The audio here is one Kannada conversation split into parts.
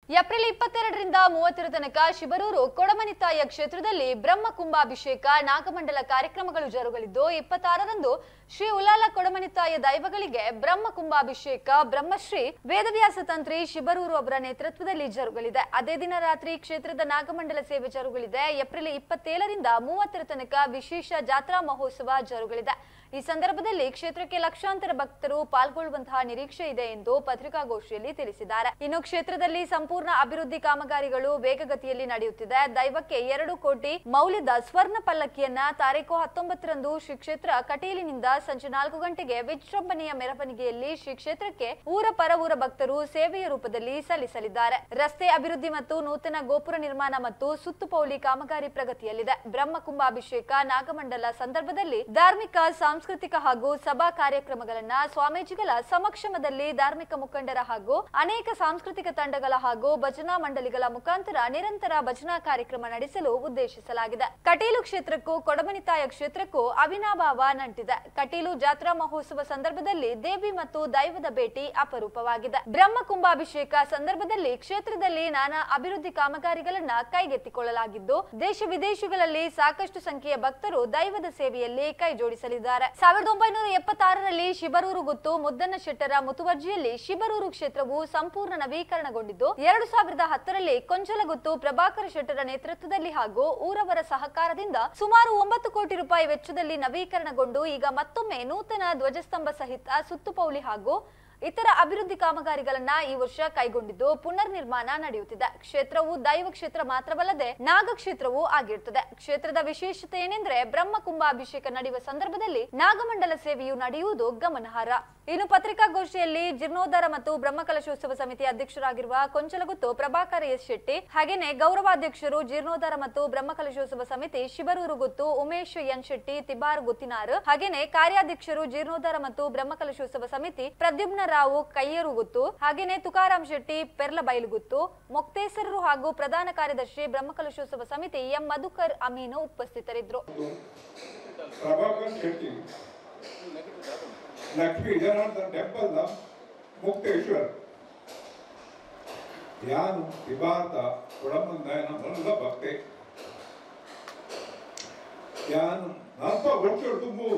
ಏಪ್ರಿಲ್ ಇಪ್ಪತ್ತೆರಡರಿಂದ ಮೂವತ್ತರ ತನಕ ಶಿಬರೂರು ಕೊಡಮನಿತಾಯ ಕ್ಷೇತ್ರದಲ್ಲಿ ಬ್ರಹ್ಮ ಕುಂಭಾಭಿಷೇಕ ನಾಗಮಂಡಲ ಕಾರ್ಯಕ್ರಮಗಳು ಜರುಗಲಿದ್ದು ಇಪ್ಪತ್ತಾರರಂದು ಶ್ರೀ ಉಲಾಲ ಕೊಡಮನಿತಾಯ ದೈವಗಳಿಗೆ ಬ್ರಹ್ಮ ಕುಂಭಾಭಿಷೇಕ ಬ್ರಹ್ಮಶ್ರೀ ವೇದವ್ಯಾಸ ತಂತ್ರಿ ಶಿಬರೂರು ಅವರ ನೇತೃತ್ವದಲ್ಲಿ ಜರುಗಲಿದೆ ಅದೇ ದಿನ ರಾತ್ರಿ ಕ್ಷೇತ್ರದ ನಾಗಮಂಡಲ ಸೇವೆ ಜರುಗಲಿದೆ ಏಪ್ರಿಲ್ ಇಪ್ಪತ್ತೇಳರಿಂದ ಮೂವತ್ತರ ತನಕ ವಿಶೇಷ ಜಾತ್ರಾ ಮಹೋತ್ಸವ ಜರುಗಲಿದೆ ಈ ಸಂದರ್ಭದಲ್ಲಿ ಕ್ಷೇತ್ರಕ್ಕೆ ಲಕ್ಷಾಂತರ ಭಕ್ತರು ಪಾಲ್ಗೊಳ್ಳುವಂತಹ ನಿರೀಕ್ಷೆ ಇದೆ ಎಂದು ಪತ್ರಿಕಾಗೋಷ್ಠಿಯಲ್ಲಿ ತಿಳಿಸಿದ್ದಾರೆ ಇನ್ನು ಕ್ಷೇತ್ರದಲ್ಲಿ ಸಂಪೂರ್ಣ ಅಭಿವೃದ್ಧಿ ಕಾಮಗಾರಿಗಳು ವೇಗಗತಿಯಲ್ಲಿ ನಡೆಯುತ್ತಿದೆ ದೈವಕ್ಕೆ ಎರಡು ಕೋಟಿ ಮೌಲ್ಯದ ಸ್ವರ್ಣ ಪಲ್ಲಕ್ಕಿಯನ್ನ ತಾರೀಕು ಹತ್ತೊಂಬತ್ತರಂದು ಶ್ರೀ ಕ್ಷೇತ್ರ ಕಟೀಲಿನಿಂದ ಸಂಜೆ ನಾಲ್ಕು ಗಂಟೆಗೆ ವಿಜೃಂಭಣೆಯ ಮೆರವಣಿಗೆಯಲ್ಲಿ ಶ್ರೀ ಕ್ಷೇತ್ರಕ್ಕೆ ಊರ ಪರವೂರ ಭಕ್ತರು ಸೇವೆಯ ರೂಪದಲ್ಲಿ ಸಲ್ಲಿಸಲಿದ್ದಾರೆ ರಸ್ತೆ ಅಭಿವೃದ್ಧಿ ಮತ್ತು ನೂತನ ಗೋಪುರ ನಿರ್ಮಾಣ ಮತ್ತು ಸುತ್ತುಪೌಲಿ ಕಾಮಗಾರಿ ಪ್ರಗತಿಯಲ್ಲಿದೆ ಬ್ರಹ್ಮ ಕುಂಭಾಭಿಷೇಕ ನಾಗಮಂಡಲ ಸಂದರ್ಭದಲ್ಲಿ ಧಾರ್ಮಿಕ ಸಾಂಸ್ಕೃತಿಕ ಹಾಗೂ ಸಭಾ ಕಾರ್ಯಕ್ರಮಗಳನ್ನ ಸ್ವಾಮೀಜಿಗಳ ಸಮಕ್ಷಮದಲ್ಲಿ ಧಾರ್ಮಿಕ ಮುಖಂಡರ ಹಾಗೂ ಅನೇಕ ಸಾಂಸ್ಕೃತಿಕ ತಂಡಗಳ ಹಾಗೂ ಭಜನಾ ಮಂಡಳಿಗಳ ಮುಖಾಂತರ ನಿರಂತರ ಭಜನಾ ಕಾರ್ಯಕ್ರಮ ನಡೆಸಲು ಉದ್ದೇಶಿಸಲಾಗಿದೆ ಕಟೀಲು ಕ್ಷೇತ್ರಕ್ಕೂ ಕೊಡಮನಿತಾಯ ಕ್ಷೇತ್ರಕ್ಕೂ ಅವಿನಾಭಾವ ನಂಟಿದೆ ಕಟೀಲು ಜಾತ್ರಾ ಮಹೋತ್ಸವ ಸಂದರ್ಭದಲ್ಲಿ ದೇವಿ ಮತ್ತು ದೈವದ ಭೇಟಿ ಅಪರೂಪವಾಗಿದೆ ಬ್ರಹ್ಮ ಕುಂಭಾಭಿಷೇಕ ಸಂದರ್ಭದಲ್ಲಿ ಕ್ಷೇತ್ರದಲ್ಲಿ ನಾನಾ ಅಭಿವೃದ್ಧಿ ಕಾಮಗಾರಿಗಳನ್ನ ಕೈಗೆತ್ತಿಕೊಳ್ಳಲಾಗಿದ್ದು ದೇಶ ವಿದೇಶಗಳಲ್ಲಿ ಸಾಕಷ್ಟು ಸಂಖ್ಯೆಯ ಭಕ್ತರು ದೈವದ ಸೇವೆಯಲ್ಲಿ ಕೈ ಜೋಡಿಸಲಿದ್ದಾರೆ ಸಾವಿರದ ಒಂಬೈನೂರ ಎಪ್ಪತ್ತಾರರಲ್ಲಿ ಶಿಬರೂರು ಗುತ್ತು ಮುದ್ದಣ್ಣ ಶೆಟ್ಟರ ಮುತುವರ್ಜಿಯಲ್ಲಿ ಶಿಬರೂರು ಕ್ಷೇತ್ರವು ಸಂಪೂರ್ಣ ನವೀಕರಣಗೊಂಡಿದ್ದು ಎರಡು ಸಾವಿರದ ಹತ್ತರಲ್ಲಿ ಕೊಂಚಲಗುತ್ತು ಪ್ರಭಾಕರ ಶೆಟ್ಟರ ನೇತೃತ್ವದಲ್ಲಿ ಹಾಗೂ ಊರವರ ಸಹಕಾರದಿಂದ ಸುಮಾರು ಒಂಬತ್ತು ಕೋಟಿ ರೂಪಾಯಿ ವೆಚ್ಚದಲ್ಲಿ ನವೀಕರಣಗೊಂಡು ಈಗ ಮತ್ತೊಮ್ಮೆ ನೂತನ ಧ್ವಜಸ್ತಂಭ ಸಹಿತ ಸುತ್ತುಪೌಲಿ ಹಾಗೂ ಇತರ ಅಭಿವೃದ್ಧಿ ಕಾಮಗಾರಿಗಳನ್ನ ಈ ವರ್ಷ ಕೈಗೊಂಡಿದ್ದು ಪುನರ್ ನಿರ್ಮಾಣ ನಡೆಯುತ್ತಿದೆ ಕ್ಷೇತ್ರವು ದೈವ ಕ್ಷೇತ್ರ ಮಾತ್ರವಲ್ಲದೆ ನಾಗ ಕ್ಷೇತ್ರವೂ ಆಗಿರುತ್ತದೆ ಕ್ಷೇತ್ರದ ವಿಶೇಷತೆ ಏನೆಂದ್ರೆ ಬ್ರಹ್ಮ ಕುಂಭಾಭಿಷೇಕ ನಡೆಯುವ ಸಂದರ್ಭದಲ್ಲಿ ನಾಗಮಂಡಲ ಸೇವೆಯು ನಡೆಯುವುದು ಗಮನಾರ್ಹ ಇನ್ನು ಪತ್ರಿಕಾಗೋಷ್ಠಿಯಲ್ಲಿ ಜೀರ್ಣೋದ್ಧಾರ ಮತ್ತು ಬ್ರಹ್ಮಕಲಶೋತ್ಸವ ಸಮಿತಿ ಅಧ್ಯಕ್ಷರಾಗಿರುವ ಕೊಂಚಲಗುತ್ತು ಪ್ರಭಾಕರ್ ಎಸ್ ಶೆಟ್ಟಿ ಹಾಗೇನೆ ಗೌರವಾಧ್ಯಕ್ಷರು ಜೀರ್ಣೋದ್ಧಾರ ಮತ್ತು ಬ್ರಹ್ಮಕಲಶೋತ್ಸವ ಸಮಿತಿ ಶಿಬರೂರು ಗುತ್ತು ಉಮೇಶ್ ಎನ್ ಶೆಟ್ಟಿ ತಿಬಾರ್ ಗುತ್ತಿನಾರ್ ಹಾಗೇನೆ ಕಾರ್ಯಾಧ್ಯಕ್ಷರು ಜೀರ್ಣೋದ್ಧಾರ ಮತ್ತು ಬ್ರಹ್ಮಕಲಶೋತ್ಸವ ಸಮಿತಿ ಪ್ರದ್ಯುಮ್ನ ರಾವು ಕೈಯರು ಗುತ್ತು ಹಾಗೇನೆ ತುಕಾರಾಮ್ ಶೆಟ್ಟಿ ಪೆರ್ಲಬೈಲು ಗುತ್ತು ಮೊಕ್ತೇಸರರು ಹಾಗೂ ಪ್ರಧಾನ ಕಾರ್ಯದರ್ಶಿ ಬ್ರಹ್ಮಕಲಶೋತ್ಸವ ಸಮಿತಿ ಎಂ ಮಧುಕರ್ ಅಮೀನು ಉಪಸ್ಥಿತರಿದ್ದರು ಪ್ರಭಾಕರ್ ಶೆಟ್ಟಿ ಲಕ್ಷ್ಮೀ ಜನಾರ್ದನ್ ಟೆಂಪಲ್ನ ಮುಕ್ತೇಶ್ವರ್ ಯಾನು ವಿಭಾರತ ಒಳಮಂದಾಯನ ಮನದ ಭಕ್ತೆ ಯಾನು ನಲ್ಪ ವರ್ಷ ತುಂಬು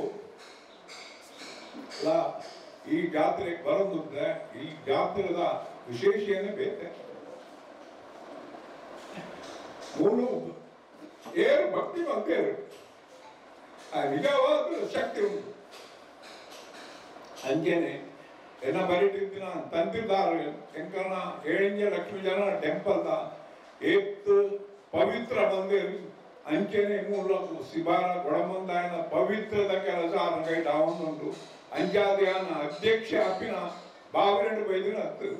ಲ ಈ ಜಾತ್ರೆಗೆ ಬರೋದಿದ್ರೆ ಈ ಜಾತ್ರೆದ ವಿಶೇಷ ಏನೇ ಬೇತೆ ಮೂರು ಏರು ಭಕ್ತಿ ಮಂತೇರು ಆ ನಿಜವಾದ ಶಕ್ತಿ ಉಂಟು ಅಂಜನೆ ಎನ್ನ ಬರೀತಿದ್ದಿನ ತಂದಿದ್ದಾರೆ ಎಂಕನ ಏಳಿಂಜ ಲಕ್ಷ್ಮೀ ಜನ ಟೆಂಪಲ್ದ ಏತ್ತು ಪವಿತ್ರ ಮಂದಿರ ಅಂಚನೆ ಮೂಲಕ ಶಿಬಾರ ಗೊಡಮಂದಾಯನ ಪವಿತ್ರದ ಕೆಲಸ ಕೈಟ್ ಅವನುಂಟು ಅಂಜಾದಿಯಾನ ಅಧ್ಯಕ್ಷ ಅಪ್ಪಿನ ಬಾವಿರೆಂಡು ಬೈದಿನ ಹತ್ತು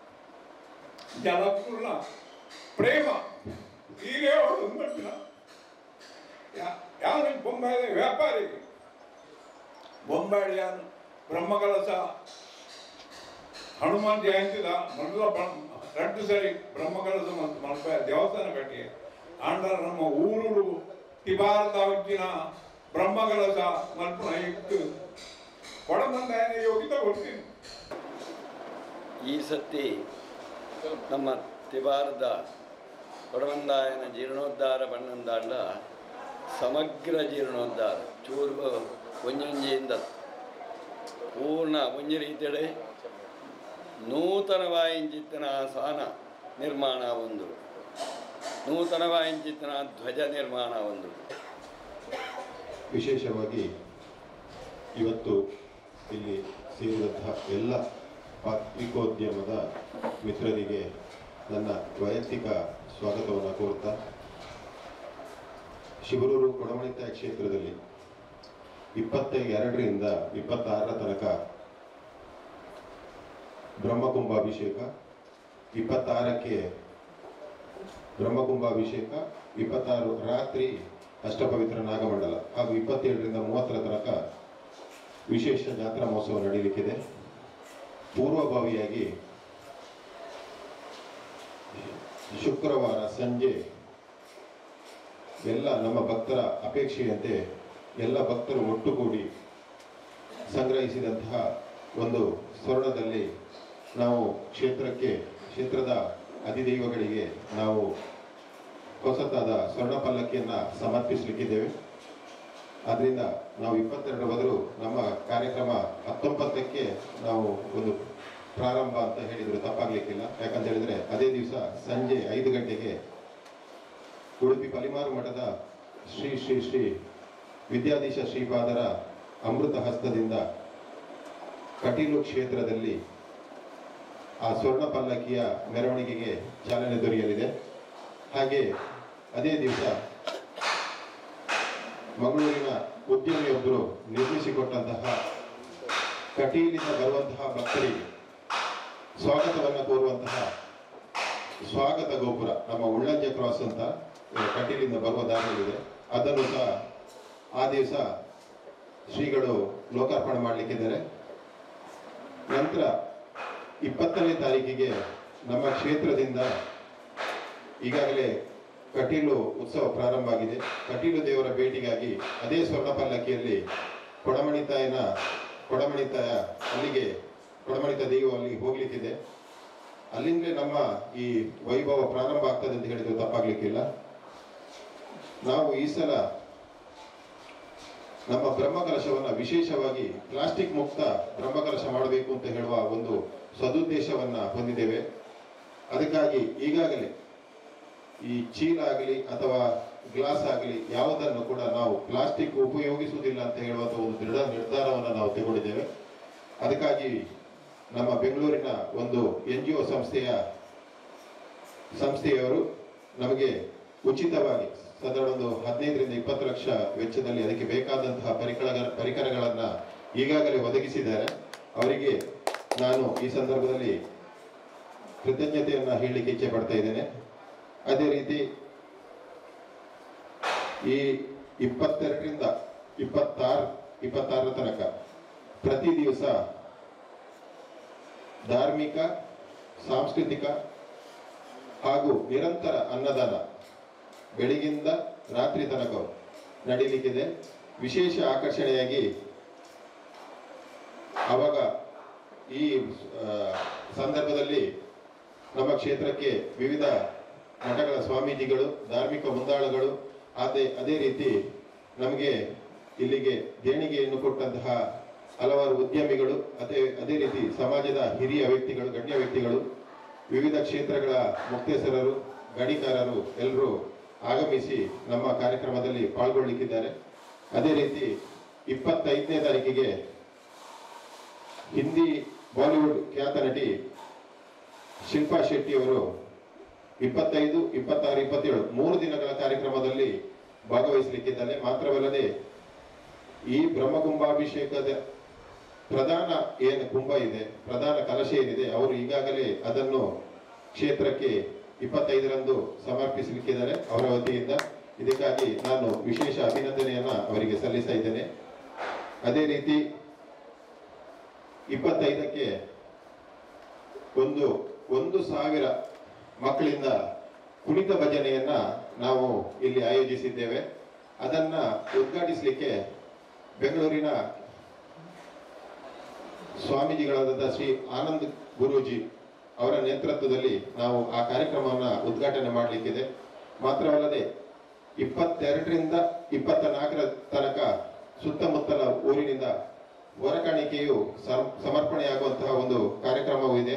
ಜನಪೂರ್ಣ ಪ್ರೇಮ ಹೀಗೆ ಅವಳು ಮಟ್ಟಿನ ಯಾರು ಬೊಂಬಾಯಿದ ವ್ಯಾಪಾರಿ ಬೊಂಬಾಯಿ ಯಾನು ಬ್ರಹ್ಮಕಲಸ ಹನುಮಾನ್ ಜಯಂತಿದ ಮೊದಲ ಎರಡು ಸರಿ ಬ್ರಹ್ಮಕಲಸ ಮತ್ತು ಮಲ್ಪಾಯ ದೇವಸ್ಥಾನ ಕಟ್ಟಿ ಆಂಡ ನಮ್ಮ ಊರು ತಿಬಾರದ వచ్చిన ಬ್ರಹ್ಮಕಲಸ ಮಲ್ಪನ ಇತ್ತು ಕೊಡಮಂದಾಯನ ಯೋಗಿತ ಕೊಡ್ತೀನಿ ಈ ಸತಿ ನಮ್ಮ ತಿಬಾರದ ಕೊಡವಂದಾಯನ ಜೀರ್ಣೋದ್ಧಾರ ಬಣ್ಣಂದಾಂಡ ಸಮಗ್ರ ಜೀರ್ಣೋದ್ಧಾರ ಚೂರು ಒಂಜೊಂಜಿಯಿಂದ ಪೂರ್ಣ ಒಂಜಿ ರೀತಿಯಡೆ ನೂತನವಾಯಿಂಚಿತ್ತಿನ ಸಾನ ನಿರ್ಮಾಣ ಒಂದು ನೂತನವಾಯಿಂಚಿತ್ತಿನ ಧ್ವಜ ನಿರ್ಮಾಣ ಒಂದು ವಿಶೇಷವಾಗಿ ಇವತ್ತು ಇಲ್ಲಿ ಸೇರಿದಂತಹ ಎಲ್ಲ ಪತ್ರಿಕೋದ್ಯಮದ ಮಿತ್ರರಿಗೆ ನನ್ನ ವೈಯಕ್ತಿಕ ಸ್ವಾಗತವನ್ನು ಕೋರುತ್ತಾ ಶಿವರೂರು ಕೊಡಮಣಿತಾಯ ಕ್ಷೇತ್ರದಲ್ಲಿ ಇಪ್ಪತ್ತ ಎರಡರಿಂದ ಇಪ್ಪತ್ತಾರರ ತನಕ ಬ್ರಹ್ಮಕುಂಭಾಭಿಷೇಕ ಇಪ್ಪತ್ತಾರಕ್ಕೆ ಬ್ರಹ್ಮಕುಂಭಾಭಿಷೇಕ ಇಪ್ಪತ್ತಾರು ರಾತ್ರಿ ಅಷ್ಟಪವಿತ್ರ ನಾಗಮಂಡಲ ಹಾಗೂ ಇಪ್ಪತ್ತೇಳರಿಂದ ಮೂವತ್ತರ ತನಕ ವಿಶೇಷ ಜಾತ್ರಾ ಮಹೋತ್ಸವ ನಡೆಯಲಿಕ್ಕಿದೆ ಪೂರ್ವಭಾವಿಯಾಗಿ ಶುಕ್ರವಾರ ಸಂಜೆ ಎಲ್ಲ ನಮ್ಮ ಭಕ್ತರ ಅಪೇಕ್ಷೆಯಂತೆ ಎಲ್ಲ ಭಕ್ತರು ಒಟ್ಟುಗೂಡಿ ಸಂಗ್ರಹಿಸಿದಂತಹ ಒಂದು ಸ್ವರ್ಣದಲ್ಲಿ ನಾವು ಕ್ಷೇತ್ರಕ್ಕೆ ಕ್ಷೇತ್ರದ ಅಧಿದೈವಗಳಿಗೆ ನಾವು ಹೊಸತಾದ ಸ್ವರ್ಣ ಪಲ್ಲಕ್ಕಿಯನ್ನ ಸಮರ್ಪಿಸಲಿಕ್ಕಿದ್ದೇವೆ ಆದ್ರಿಂದ ನಾವು ಇಪ್ಪತ್ತೆರಡರ ಬದಲು ನಮ್ಮ ಕಾರ್ಯಕ್ರಮ ಹತ್ತೊಂಬತ್ತಕ್ಕೆ ನಾವು ಒಂದು ಪ್ರಾರಂಭ ಅಂತ ಹೇಳಿದ್ರು ತಪ್ಪಾಗ್ಲಿಕ್ಕಿಲ್ಲ ಯಾಕಂತ ಹೇಳಿದ್ರೆ ಅದೇ ದಿವಸ ಸಂಜೆ ಐದು ಗಂಟೆಗೆ ಉಡುಪಿ ಪಲಿಮಾರು ಮಠದ ಶ್ರೀ ಶ್ರೀ ಶ್ರೀ ವಿದ್ಯಾಧೀಶ ಶ್ರೀಪಾದರ ಅಮೃತ ಹಸ್ತದಿಂದ ಕಟೀಲು ಕ್ಷೇತ್ರದಲ್ಲಿ ಆ ಸ್ವರ್ಣ ಪಲ್ಲಕ್ಕಿಯ ಮೆರವಣಿಗೆಗೆ ಚಾಲನೆ ದೊರೆಯಲಿದೆ ಹಾಗೆ ಅದೇ ದಿವಸ ಮಂಗಳೂರಿನ ಉದ್ಯಮಿಯೊಬ್ಬರು ನಿರ್ಮಿಸಿಕೊಟ್ಟಂತಹ ಕಟೀಲಿಂದ ಬರುವಂತಹ ಭಕ್ತರಿಗೆ ಸ್ವಾಗತವನ್ನು ಕೋರುವಂತಹ ಸ್ವಾಗತ ಗೋಪುರ ನಮ್ಮ ಉಳ್ಳಂಜೆ ಕ್ರಾಸ್ ಅಂತ ಆ, ಕಟೀಲಿಂದ ಬರುವ ದಾರಿಯಲ್ಲಿದೆ ಅದನ್ನು ಸಹ ಆ ದಿವಸ ಶ್ರೀಗಳು ಲೋಕಾರ್ಪಣೆ ಮಾಡಲಿಕ್ಕಿದ್ದಾರೆ ನಂತರ ಇಪ್ಪತ್ತನೇ ತಾರೀಕಿಗೆ ನಮ್ಮ ಕ್ಷೇತ್ರದಿಂದ ಈಗಾಗಲೇ ಕಟೀಲು ಉತ್ಸವ ಪ್ರಾರಂಭ ಆಗಿದೆ ಕಟೀಲು ದೇವರ ಭೇಟಿಗಾಗಿ ಅದೇ ಸ್ವರ್ಣ ಪಲ್ಲಕ್ಕಿಯಲ್ಲಿ ಕೊಡಮಣಿತಾಯನ ಕೊಡಮಣಿತಾಯ ಅಲ್ಲಿಗೆ ಕೊಡಮಣಿತ ದೈವ ಅಲ್ಲಿಗೆ ಹೋಗ್ಲಿಕ್ಕಿದೆ ಅಲ್ಲಿಂದಲೇ ನಮ್ಮ ಈ ವೈಭವ ಪ್ರಾರಂಭ ಆಗ್ತದೆ ಅಂತ ಹೇಳಿದ್ರು ತಪ್ಪಾಗ್ಲಿಕ್ಕಿಲ್ಲ ನಾವು ಈ ಸಲ ನಮ್ಮ ಬ್ರಹ್ಮಕಲಶವನ್ನ ವಿಶೇಷವಾಗಿ ಪ್ಲಾಸ್ಟಿಕ್ ಮುಕ್ತ ಬ್ರಹ್ಮಕಲಶ ಮಾಡಬೇಕು ಅಂತ ಹೇಳುವ ಒಂದು ಸದುದ್ದೇಶವನ್ನ ಹೊಂದಿದ್ದೇವೆ ಅದಕ್ಕಾಗಿ ಈಗಾಗಲೇ ಈ ಚೀಲ ಆಗಲಿ ಅಥವಾ ಗ್ಲಾಸ್ ಆಗಲಿ ಯಾವುದನ್ನು ಕೂಡ ನಾವು ಪ್ಲಾಸ್ಟಿಕ್ ಉಪಯೋಗಿಸುವುದಿಲ್ಲ ಅಂತ ಹೇಳುವಂತ ಒಂದು ದೃಢ ನಿರ್ಧಾರವನ್ನು ನಾವು ತಗೊಂಡಿದ್ದೇವೆ ಅದಕ್ಕಾಗಿ ನಮ್ಮ ಬೆಂಗಳೂರಿನ ಒಂದು ಎನ್ ಜಿ ಒ ಸಂಸ್ಥೆಯ ಸಂಸ್ಥೆಯವರು ನಮಗೆ ಉಚಿತವಾಗಿ ಸಾಧಾರಣ ಒಂದು ಹದಿನೈದರಿಂದ ಇಪ್ಪತ್ತು ಲಕ್ಷ ವೆಚ್ಚದಲ್ಲಿ ಅದಕ್ಕೆ ಬೇಕಾದಂತಹ ಪರಿಕರ ಪರಿಕರಗಳನ್ನ ಈಗಾಗಲೇ ಒದಗಿಸಿದ್ದಾರೆ ಅವರಿಗೆ ನಾನು ಈ ಸಂದರ್ಭದಲ್ಲಿ ಕೃತಜ್ಞತೆಯನ್ನ ಹೇಳಲಿಕ್ಕೆ ಇಚ್ಛೆ ಪಡ್ತಾ ಇದ್ದೇನೆ ಅದೇ ರೀತಿ ಈ ಇಪ್ಪತ್ತೆರಡರಿಂದ ಇಪ್ಪತ್ತಾರು ಇಪ್ಪತ್ತಾರರ ತನಕ ಪ್ರತಿ ದಿವಸ ಧಾರ್ಮಿಕ ಸಾಂಸ್ಕೃತಿಕ ಹಾಗೂ ನಿರಂತರ ಅನ್ನದಾನ ಬೆಳಗಿಂದ ರಾತ್ರಿ ತನಕ ನಡೀಲಿಕ್ಕಿದೆ ವಿಶೇಷ ಆಕರ್ಷಣೆಯಾಗಿ ಅವಾಗ ಈ ಆ, ಸಂದರ್ಭದಲ್ಲಿ ನಮ್ಮ ಕ್ಷೇತ್ರಕ್ಕೆ ವಿವಿಧ ಮಠಗಳ ಸ್ವಾಮೀಜಿಗಳು ಧಾರ್ಮಿಕ ಮುಂದಾಳುಗಳು ಅದೇ ಅದೇ ರೀತಿ ನಮಗೆ ಇಲ್ಲಿಗೆ ದೇಣಿಗೆಯನ್ನು ಕೊಟ್ಟಂತಹ ಹಲವಾರು ಉದ್ಯಮಿಗಳು ಅದೇ ಅದೇ ರೀತಿ ಸಮಾಜದ ಹಿರಿಯ ವ್ಯಕ್ತಿಗಳು ಗಣ್ಯ ವ್ಯಕ್ತಿಗಳು ವಿವಿಧ ಕ್ಷೇತ್ರಗಳ ಮುಕ್ತೇಸರರು ಗಡಿಕಾರರು ಎಲ್ಲರೂ ಆಗಮಿಸಿ ನಮ್ಮ ಕಾರ್ಯಕ್ರಮದಲ್ಲಿ ಪಾಲ್ಗೊಳ್ಳಿಕ್ಕಿದ್ದಾರೆ ಅದೇ ರೀತಿ ಇಪ್ಪತ್ತೈದನೇ ತಾರೀಕಿಗೆ ಹಿಂದಿ ಬಾಲಿವುಡ್ ಖ್ಯಾತ ನಟಿ ಶಿಲ್ಪಾ ಶೆಟ್ಟಿ ಅವರು ಇಪ್ಪತ್ತೈದು ಇಪ್ಪತ್ತಾರು ಇಪ್ಪತ್ತೇಳು ಮೂರು ದಿನಗಳ ಕಾರ್ಯಕ್ರಮದಲ್ಲಿ ಭಾಗವಹಿಸಲಿಕ್ಕಿದ್ದಾನೆ ಮಾತ್ರವಲ್ಲದೆ ಈ ಬ್ರಹ್ಮಕುಂಭಾಭಿಷೇಕದ ಪ್ರಧಾನ ಏನು ಕುಂಭ ಇದೆ ಪ್ರಧಾನ ಕಲಶ ಏನಿದೆ ಅವರು ಈಗಾಗಲೇ ಅದನ್ನು ಕ್ಷೇತ್ರಕ್ಕೆ ಇಪ್ಪತ್ತೈದರಂದು ಸಮರ್ಪಿಸಲಿಕ್ಕಿದ್ದಾರೆ ಅವರ ವತಿಯಿಂದ ಇದಕ್ಕಾಗಿ ನಾನು ವಿಶೇಷ ಅಭಿನಂದನೆಯನ್ನ ಅವರಿಗೆ ಸಲ್ಲಿಸ್ತಾ ಇದ್ದೇನೆ ಅದೇ ರೀತಿ ಇಪ್ಪತ್ತೈದಕ್ಕೆ ಒಂದು ಒಂದು ಸಾವಿರ ಮಕ್ಕಳಿಂದ ಕುಣಿತ ಭಜನೆಯನ್ನ ನಾವು ಇಲ್ಲಿ ಆಯೋಜಿಸಿದ್ದೇವೆ ಅದನ್ನ ಉದ್ಘಾಟಿಸಲಿಕ್ಕೆ ಬೆಂಗಳೂರಿನ ಸ್ವಾಮೀಜಿಗಳಾದಂಥ ಶ್ರೀ ಆನಂದ್ ಗುರೂಜಿ ಅವರ ನೇತೃತ್ವದಲ್ಲಿ ನಾವು ಆ ಕಾರ್ಯಕ್ರಮವನ್ನು ಉದ್ಘಾಟನೆ ಮಾಡಲಿಕ್ಕಿದೆ ಮಾತ್ರವಲ್ಲದೆ ಇಪ್ಪತ್ತೆರಡರಿಂದ ಇಪ್ಪತ್ತ ನಾಲ್ಕರ ತನಕ ಸುತ್ತಮುತ್ತಲ ಊರಿನಿಂದ ಹೊರಕಾಣಿಕೆಯು ಸಮ್- ಸಮರ್ಪಣೆಯಾಗುವಂತಹ ಒಂದು ಕಾರ್ಯಕ್ರಮವೂ ಇದೆ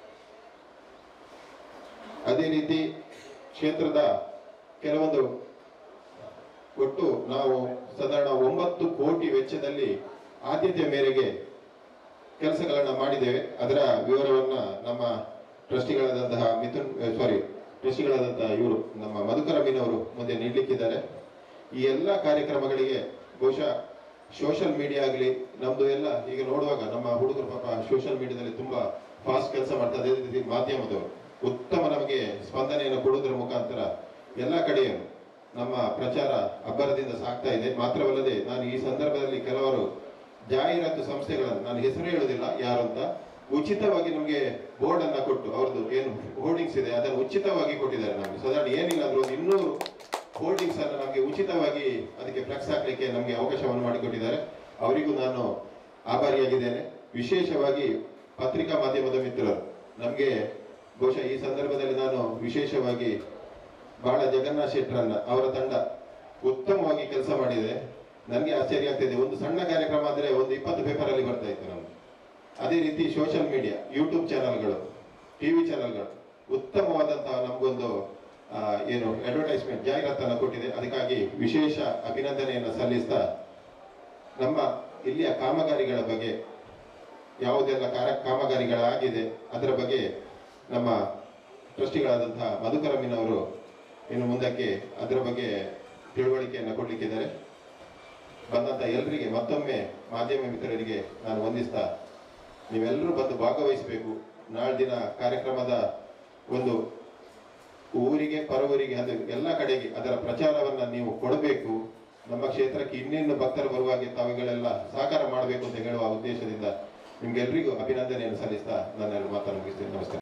ಅದೇ ರೀತಿ ಕ್ಷೇತ್ರದ ಕೆಲವೊಂದು ಒಟ್ಟು ನಾವು ಸಾಧಾರಣ ಒಂಬತ್ತು ಕೋಟಿ ವೆಚ್ಚದಲ್ಲಿ ಆದ್ಯತೆಯ ಮೇರೆಗೆ ಕೆಲಸಗಳನ್ನ ಮಾಡಿದ್ದೇವೆ ಅದರ ವಿವರವನ್ನ ನಮ್ಮ ಟ್ರಸ್ಟಿಗಳಾದಂತಹ ಮಿಥುನ್ ಸಾರಿ ಟ್ರಸ್ಟಿಗಳಾದಂತಹ ಇವರು ನಮ್ಮ ಮಧುಕರ ಮೀನವರು ಮುಂದೆ ನೀಡಲಿಕ್ಕಿದ್ದಾರೆ ಈ ಎಲ್ಲ ಕಾರ್ಯಕ್ರಮಗಳಿಗೆ ಬಹುಶಃ ಸೋಷಿಯಲ್ ಮೀಡಿಯಾ ಆಗಲಿ ನಮ್ದು ಎಲ್ಲ ಈಗ ನೋಡುವಾಗ ನಮ್ಮ ಹುಡುಗರು ಪಾಪ ಸೋಷಿಯಲ್ ಮೀಡಿಯಾದಲ್ಲಿ ತುಂಬಾ ಫಾಸ್ಟ್ ಕೆಲಸ ಮಾಡ್ತಾರೆ ಅದೇ ರೀತಿ ಮಾಧ್ಯಮದವರು ಉತ್ತಮ ನಮಗೆ ಸ್ಪಂದನೆಯನ್ನು ಕೊಡುವುದರ ಮುಖಾಂತರ ಎಲ್ಲ ಕಡೆಯೂ ನಮ್ಮ ಪ್ರಚಾರ ಅಬ್ಬರದಿಂದ ಸಾಗ್ತಾ ಇದೆ ಮಾತ್ರವಲ್ಲದೆ ನಾನು ಈ ಸಂದರ್ಭದಲ್ಲಿ ಕೆಲವರು ಜಾಹೀರಾತು ಸಂಸ್ಥೆಗಳನ್ನು ನಾನು ಹೆಸರು ಹೇಳುವುದಿಲ್ಲ ಯಾರು ಅಂತ ಉಚಿತವಾಗಿ ನಮಗೆ ಬೋರ್ಡ್ ಅನ್ನ ಕೊಟ್ಟು ಅವ್ರದ್ದು ಏನು ಹೋರ್ಡಿಂಗ್ಸ್ ಇದೆ ಅದನ್ನು ಉಚಿತವಾಗಿ ಕೊಟ್ಟಿದ್ದಾರೆ ನಮಗೆ ಸಾಧಾರಣ ಏನಿಲ್ಲ ಅಂದ್ರೆ ಒಂದು ಇನ್ನೂರು ಹೋರ್ಡಿಂಗ್ಸ್ ಅನ್ನು ನಮಗೆ ಉಚಿತವಾಗಿ ಅದಕ್ಕೆ ಫ್ಲೆಕ್ಸ್ ಹಾಕ್ಲಿಕ್ಕೆ ನಮಗೆ ಅವಕಾಶವನ್ನು ಮಾಡಿಕೊಟ್ಟಿದ್ದಾರೆ ಅವರಿಗೂ ನಾನು ಆಭಾರಿಯಾಗಿದ್ದೇನೆ ವಿಶೇಷವಾಗಿ ಪತ್ರಿಕಾ ಮಾಧ್ಯಮದ ಮಿತ್ರರು ನಮಗೆ ಬಹುಶಃ ಈ ಸಂದರ್ಭದಲ್ಲಿ ನಾನು ವಿಶೇಷವಾಗಿ ಬಹಳ ಜಗನ್ನಾಥ್ ಶೆಟ್ಟರನ್ನ ಅವರ ತಂಡ ಉತ್ತಮವಾಗಿ ಕೆಲಸ ಮಾಡಿದೆ ನನಗೆ ಆಶ್ಚರ್ಯ ಆಗ್ತಿದೆ ಒಂದು ಸಣ್ಣ ಕಾರ್ಯಕ್ರಮ ಆದರೆ ಒಂದು ಇಪ್ಪತ್ತು ಪೇಪರಲ್ಲಿ ಬರ್ತಾ ಇತ್ತು ನಮ್ಗೆ ಅದೇ ರೀತಿ ಸೋಷಿಯಲ್ ಮೀಡಿಯಾ ಯೂಟ್ಯೂಬ್ ಚಾನಲ್ಗಳು ಟಿವಿ ಚಾನಲ್ಗಳು ಉತ್ತಮವಾದಂತಹ ನಮಗೊಂದು ಆ, ಏನು ಅಡ್ವರ್ಟೈಸ್ಮೆಂಟ್ ಜಾಹೀರಾತನ್ನು ಕೊಟ್ಟಿದೆ ಅದಕ್ಕಾಗಿ ವಿಶೇಷ ಅಭಿನಂದನೆಯನ್ನು ಸಲ್ಲಿಸ್ತಾ ನಮ್ಮ ಇಲ್ಲಿಯ ಕಾಮಗಾರಿಗಳ ಬಗ್ಗೆ ಯಾವುದೆಲ್ಲ ಕಾರ ಕಾಮಗಾರಿಗಳಾಗಿದೆ ಅದರ ಬಗ್ಗೆ ನಮ್ಮ ಟ್ರಸ್ಟಿಗಳಾದಂತಹ ಮಧುಕರ ಮೀನವರು ಇನ್ನು ಮುಂದಕ್ಕೆ ಅದರ ಬಗ್ಗೆ ತಿಳುವಳಿಕೆಯನ್ನು ಕೊಡಲಿಕ್ಕಿದ್ದಾರೆ ಬಂದಂತ ಎಲ್ಲರಿಗೆ ಮತ್ತೊಮ್ಮೆ ಮಾಧ್ಯಮ ಮಿತ್ರರಿಗೆ ನಾನು ವಂದಿಸ್ತಾ ನೀವೆಲ್ಲರೂ ಬಂದು ಭಾಗವಹಿಸಬೇಕು ನಾಳೆ ದಿನ ಕಾರ್ಯಕ್ರಮದ ಒಂದು ಊರಿಗೆ ಪರವೂರಿಗೆ ಅದು ಎಲ್ಲ ಕಡೆಗೆ ಅದರ ಪ್ರಚಾರವನ್ನ ನೀವು ಕೊಡಬೇಕು ನಮ್ಮ ಕ್ಷೇತ್ರಕ್ಕೆ ಇನ್ನಿನ್ನು ಭಕ್ತರು ಬರುವಾಗೆ ತಾವುಗಳೆಲ್ಲ ಸಹಕಾರ ಮಾಡಬೇಕು ಅಂತ ಹೇಳುವ ಉದ್ದೇಶದಿಂದ ನಿಮ್ಗೆಲ್ರಿಗೂ ಅಭಿನಂದನೆಯನ್ನು ಸಲ್ಲಿಸ್ತಾ ನನ್ನ ಮಾತನ್ನು ಮುಗಿಸ್ತೇನೆ ನಮಸ್ಕಾರ